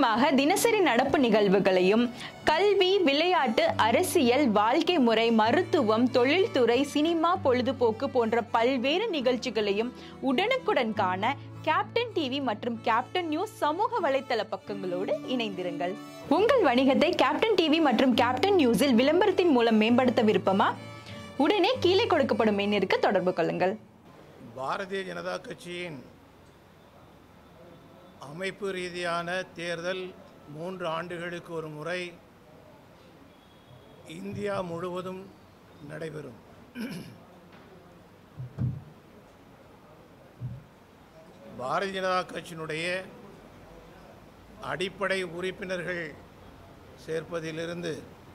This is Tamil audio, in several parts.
சுருக்கமாக தினசரி நடப்பு நிகழ்வுகளையும் கல்வி விளையாட்டு அரசியல் வாழ்க்கை முறை மருத்துவம் தொழில்துறை சினிமா பொழுதுபோக்கு போன்ற பல்வேறு நிகழ்ச்சிகளையும் உடனுக்குடன் காண கேப்டன் டிவி மற்றும் கேப்டன் நியூஸ் சமூக வலைத்தள பக்கங்களோடு இணைந்திருங்கள் உங்கள் வணிகத்தை கேப்டன் டிவி மற்றும் கேப்டன் நியூஸில் விளம்பரத்தின் மூலம் மேம்படுத்த விருப்பமா உடனே கீழே கொடுக்கப்படும் எண்ணிற்கு தொடர்பு கொள்ளுங்கள் பாரதிய ஜனதா கட்சியின் அமைப்பு ரீதியான தேர்தல் மூன்று ஆண்டுகளுக்கு ஒரு முறை இந்தியா முழுவதும் நடைபெறும் பாரதிய ஜனதா கட்சியினுடைய அடிப்படை உறுப்பினர்கள் சேர்ப்பதிலிருந்து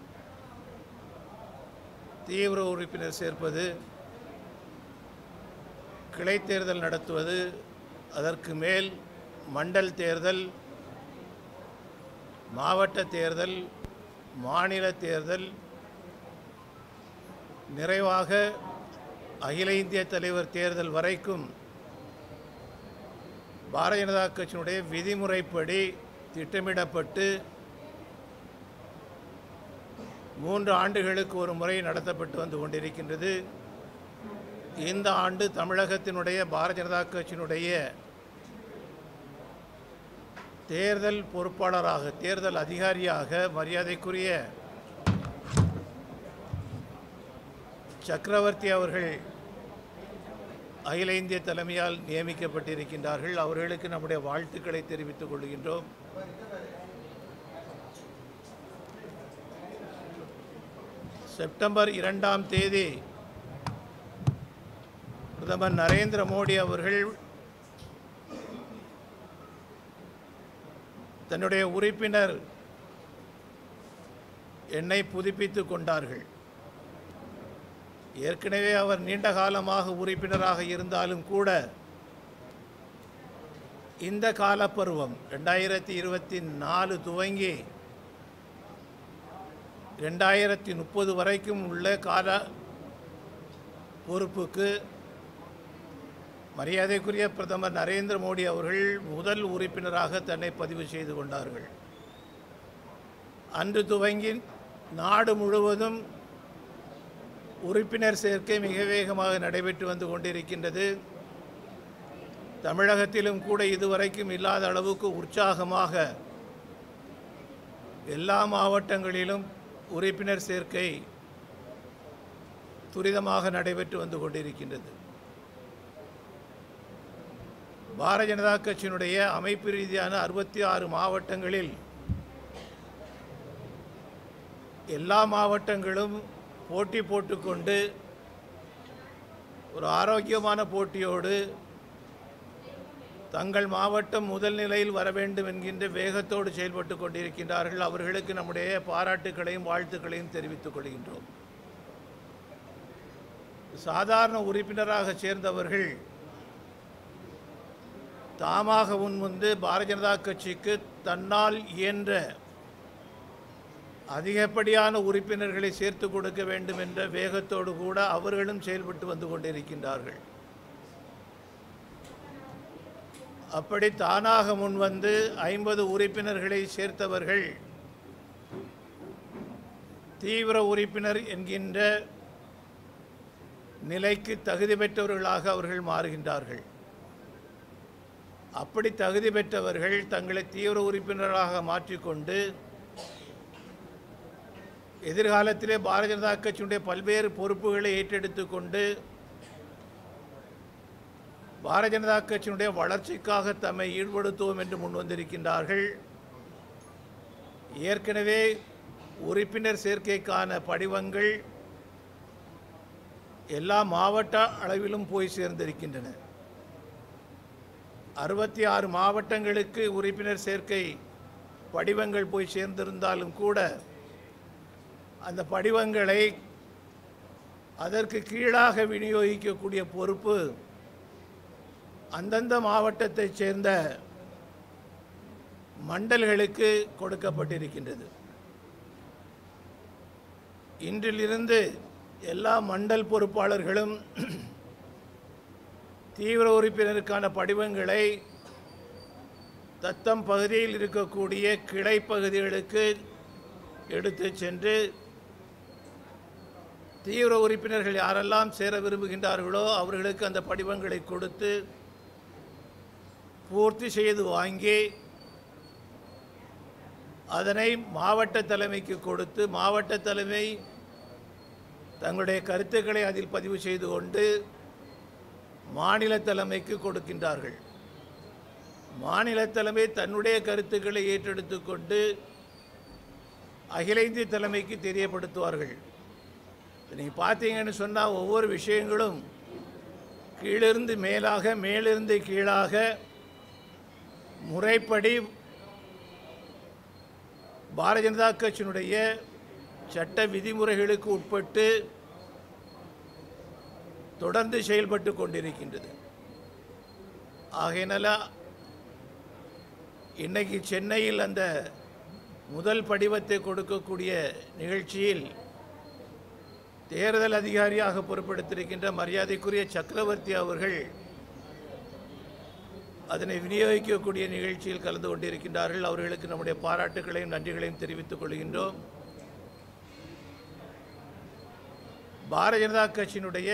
தீவிர உறுப்பினர் சேர்ப்பது கிளை தேர்தல் நடத்துவது அதற்கு மேல் மண்டல் தேர்தல் மாவட்ட தேர்தல் மாநில தேர்தல் நிறைவாக அகில இந்திய தலைவர் தேர்தல் வரைக்கும் பாரதிய ஜனதா கட்சியினுடைய விதிமுறைப்படி திட்டமிடப்பட்டு மூன்று ஆண்டுகளுக்கு ஒரு முறை நடத்தப்பட்டு வந்து கொண்டிருக்கின்றது இந்த ஆண்டு தமிழகத்தினுடைய பாரதிய ஜனதா கட்சியினுடைய தேர்தல் பொறுப்பாளராக தேர்தல் அதிகாரியாக மரியாதைக்குரிய சக்கரவர்த்தி அவர்கள் அகில இந்திய தலைமையால் நியமிக்கப்பட்டிருக்கின்றார்கள் அவர்களுக்கு நம்முடைய வாழ்த்துக்களை தெரிவித்துக் கொள்கின்றோம் செப்டம்பர் இரண்டாம் தேதி பிரதமர் நரேந்திர மோடி அவர்கள் தன்னுடைய உறுப்பினர் எண்ணை புதுப்பித்துக் கொண்டார்கள் ஏற்கனவே அவர் நீண்ட காலமாக உறுப்பினராக இருந்தாலும் கூட இந்த காலப்பருவம் ரெண்டாயிரத்தி இருபத்தி நாலு துவங்கி ரெண்டாயிரத்தி முப்பது வரைக்கும் உள்ள கால பொறுப்புக்கு மரியாதைக்குரிய பிரதமர் நரேந்திர மோடி அவர்கள் முதல் உறுப்பினராக தன்னை பதிவு செய்து கொண்டார்கள் அன்று துவங்கி நாடு முழுவதும் உறுப்பினர் சேர்க்கை மிக வேகமாக நடைபெற்று வந்து கொண்டிருக்கின்றது தமிழகத்திலும் கூட இதுவரைக்கும் இல்லாத அளவுக்கு உற்சாகமாக எல்லா மாவட்டங்களிலும் உறுப்பினர் சேர்க்கை துரிதமாக நடைபெற்று வந்து கொண்டிருக்கின்றது பாரதிய ஜனதா கட்சியினுடைய அமைப்பு ரீதியான அறுபத்தி ஆறு மாவட்டங்களில் எல்லா மாவட்டங்களும் போட்டி போட்டுக்கொண்டு ஒரு ஆரோக்கியமான போட்டியோடு தங்கள் மாவட்டம் முதல் நிலையில் வர வேண்டும் என்கின்ற வேகத்தோடு செயல்பட்டு கொண்டிருக்கின்றார்கள் அவர்களுக்கு நம்முடைய பாராட்டுக்களையும் வாழ்த்துக்களையும் தெரிவித்துக் கொள்கின்றோம் சாதாரண உறுப்பினராக சேர்ந்தவர்கள் தாமாக முன்வந்து பாரதிய ஜனதா கட்சிக்கு தன்னால் இயன்ற அதிகப்படியான உறுப்பினர்களை சேர்த்து கொடுக்க வேண்டும் என்ற வேகத்தோடு கூட அவர்களும் செயல்பட்டு வந்து கொண்டிருக்கின்றார்கள் அப்படி தானாக முன்வந்து ஐம்பது உறுப்பினர்களை சேர்த்தவர்கள் தீவிர உறுப்பினர் என்கின்ற நிலைக்கு தகுதி பெற்றவர்களாக அவர்கள் மாறுகின்றார்கள் அப்படி தகுதி பெற்றவர்கள் தங்களை தீவிர உறுப்பினராக மாற்றிக்கொண்டு எதிர்காலத்திலே பாரதிய ஜனதா கட்சியினுடைய பல்வேறு பொறுப்புகளை ஏற்றெடுத்து கொண்டு பாரதிய ஜனதா கட்சியினுடைய வளர்ச்சிக்காக தம்மை ஈடுபடுத்துவோம் என்று முன் வந்திருக்கின்றார்கள் ஏற்கனவே உறுப்பினர் சேர்க்கைக்கான படிவங்கள் எல்லா மாவட்ட அளவிலும் போய் சேர்ந்திருக்கின்றன அறுபத்தி ஆறு மாவட்டங்களுக்கு உறுப்பினர் சேர்க்கை படிவங்கள் போய் சேர்ந்திருந்தாலும் கூட அந்த படிவங்களை அதற்கு கீழாக விநியோகிக்கக்கூடிய பொறுப்பு அந்தந்த மாவட்டத்தைச் சேர்ந்த மண்டல்களுக்கு கொடுக்கப்பட்டிருக்கின்றது இன்றிலிருந்து எல்லா மண்டல் பொறுப்பாளர்களும் தீவிர உறுப்பினருக்கான படிவங்களை தத்தம் பகுதியில் இருக்கக்கூடிய கிளை பகுதிகளுக்கு எடுத்து சென்று தீவிர உறுப்பினர்கள் யாரெல்லாம் சேர விரும்புகின்றார்களோ அவர்களுக்கு அந்த படிவங்களை கொடுத்து பூர்த்தி செய்து வாங்கி அதனை மாவட்ட தலைமைக்கு கொடுத்து மாவட்ட தலைமை தங்களுடைய கருத்துக்களை அதில் பதிவு செய்து கொண்டு மாநில தலைமைக்கு கொடுக்கின்றார்கள் மாநில தலைமை தன்னுடைய கருத்துக்களை ஏற்றெடுத்து கொண்டு அகில இந்திய தலைமைக்கு தெரியப்படுத்துவார்கள் நீங்கள் பார்த்தீங்கன்னு சொன்னால் ஒவ்வொரு விஷயங்களும் கீழிருந்து மேலாக மேலிருந்து கீழாக முறைப்படி பாரதிய ஜனதா கட்சியினுடைய சட்ட விதிமுறைகளுக்கு உட்பட்டு தொடர்ந்து செயல்பட்டு கொண்டிருக்கின்றது ஆகையினால இன்னைக்கு சென்னையில் அந்த முதல் படிவத்தை கொடுக்கக்கூடிய நிகழ்ச்சியில் தேர்தல் அதிகாரியாக பொறுப்பெடுத்திருக்கின்ற மரியாதைக்குரிய சக்கரவர்த்தி அவர்கள் அதனை விநியோகிக்கக்கூடிய நிகழ்ச்சியில் கலந்து கொண்டிருக்கின்றார்கள் அவர்களுக்கு நம்முடைய பாராட்டுகளையும் நன்றிகளையும் தெரிவித்துக் கொள்கின்றோம் பாரதிய ஜனதா கட்சியினுடைய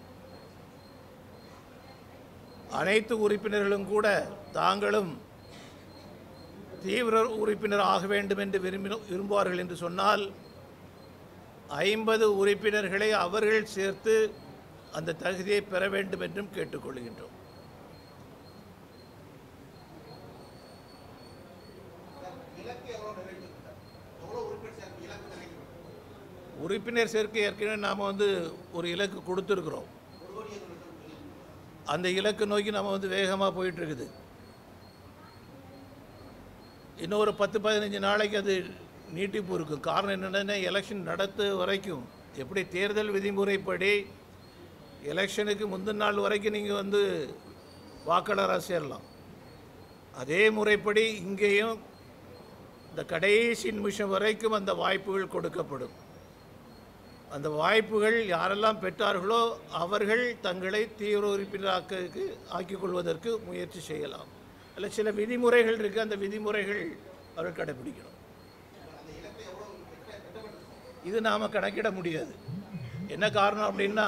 அனைத்து உறுப்பினர்களும் கூட தாங்களும் தீவிர உறுப்பினர் ஆக வேண்டும் என்று விரும்பி விரும்புவார்கள் என்று சொன்னால் ஐம்பது உறுப்பினர்களை அவர்கள் சேர்த்து அந்த தகுதியை பெற வேண்டும் என்றும் கேட்டுக்கொள்கின்றோம் உறுப்பினர் சேர்க்கை ஏற்கனவே நாம் வந்து ஒரு இலக்கு கொடுத்துருக்குறோம் அந்த இலக்கு நோக்கி நம்ம வந்து வேகமாக போயிட்டு இருக்குது இன்னும் ஒரு பத்து பதினஞ்சு நாளைக்கு அது நீட்டிப்பு இருக்கும் காரணம் என்னென்னா எலெக்ஷன் நடத்து வரைக்கும் எப்படி தேர்தல் விதிமுறைப்படி எலெக்ஷனுக்கு முந்தின நாள் வரைக்கும் நீங்கள் வந்து வாக்காளராக சேரலாம் அதே முறைப்படி இங்கேயும் இந்த கடைசி நிமிஷம் வரைக்கும் அந்த வாய்ப்புகள் கொடுக்கப்படும் அந்த வாய்ப்புகள் யாரெல்லாம் பெற்றார்களோ அவர்கள் தங்களை தீவிர உறுப்பினராக்க ஆக்கிக் கொள்வதற்கு முயற்சி செய்யலாம் அதில் சில விதிமுறைகள் இருக்குது அந்த விதிமுறைகள் அவர்கள் கடைபிடிக்கணும் இது நாம் கணக்கிட முடியாது என்ன காரணம் அப்படின்னா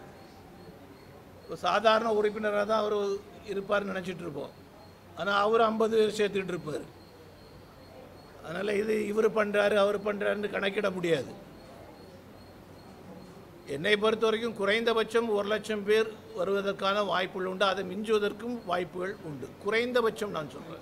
ஒரு சாதாரண உறுப்பினராக தான் அவர் இருப்பார்னு நினச்சிட்டு இருப்போம் ஆனால் அவர் ஐம்பது பேர் சேர்த்துக்கிட்டு இருப்பார் அதனால் இது இவர் பண்ணுறாரு அவர் பண்ணுறாருன்னு கணக்கிட முடியாது என்னை பொறுத்த வரைக்கும் குறைந்தபட்சம் ஒரு லட்சம் பேர் வருவதற்கான வாய்ப்புகள் உண்டு அதை மிஞ்சுவதற்கும் வாய்ப்புகள் உண்டு குறைந்தபட்சம் நான் சொல்கிறேன்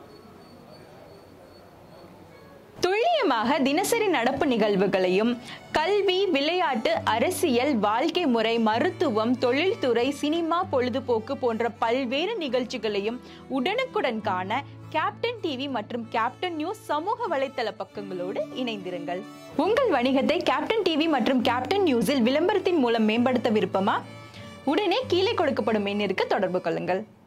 துல்லியமாக தினசரி நடப்பு நிகழ்வுகளையும் கல்வி விளையாட்டு அரசியல் வாழ்க்கை முறை மருத்துவம் தொழில்துறை சினிமா பொழுதுபோக்கு போன்ற பல்வேறு நிகழ்ச்சிகளையும் உடனுக்குடன் காண கேப்டன் டிவி மற்றும் கேப்டன் நியூஸ் சமூக வலைத்தள பக்கங்களோடு இணைந்திருங்கள் உங்கள் வணிகத்தை கேப்டன் டிவி மற்றும் கேப்டன் நியூஸில் விளம்பரத்தின் மூலம் மேம்படுத்த விருப்பமா உடனே கீழே கொடுக்கப்படும் எண்ணிற்கு தொடர்பு கொள்ளுங்கள்